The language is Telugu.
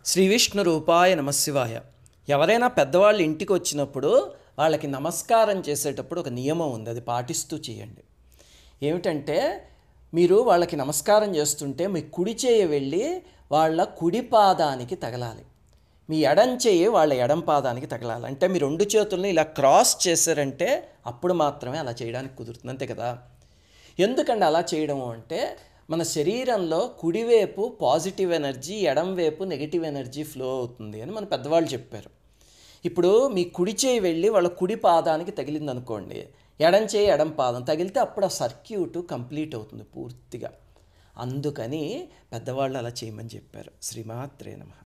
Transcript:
శ్రీ విష్ణు రూపాయ నమశివాయ ఎవరైనా పెద్దవాళ్ళు ఇంటికి వచ్చినప్పుడు వాళ్ళకి నమస్కారం చేసేటప్పుడు ఒక నియమం ఉంది అది పాటిస్తూ చేయండి ఏమిటంటే మీరు వాళ్ళకి నమస్కారం చేస్తుంటే మీ కుడి చేయి వెళ్ళి వాళ్ళ కుడి పాదానికి తగలాలి మీ ఎడం చెయ్యి వాళ్ళ ఎడం పాదానికి తగలాలి అంటే మీ రెండు చేతుల్ని ఇలా క్రాస్ చేశారంటే అప్పుడు మాత్రమే అలా చేయడానికి కుదురుతుంది అంతే కదా ఎందుకండి అలా చేయడం అంటే మన శరీరంలో కుడివైపు పాజిటివ్ ఎనర్జీ ఎడంవైపు నెగిటివ్ ఎనర్జీ ఫ్లో అవుతుంది అని మన పెద్దవాళ్ళు చెప్పారు ఇప్పుడు మీ కుడి చేయి వెళ్ళి వాళ్ళ కుడి పాదానికి తగిలింది అనుకోండి ఎడం చేయి ఎడం పాదం తగిలితే అప్పుడు ఆ సర్క్యూట్ కంప్లీట్ అవుతుంది పూర్తిగా అందుకని పెద్దవాళ్ళు అలా చేయమని చెప్పారు శ్రీమాత్రే నమ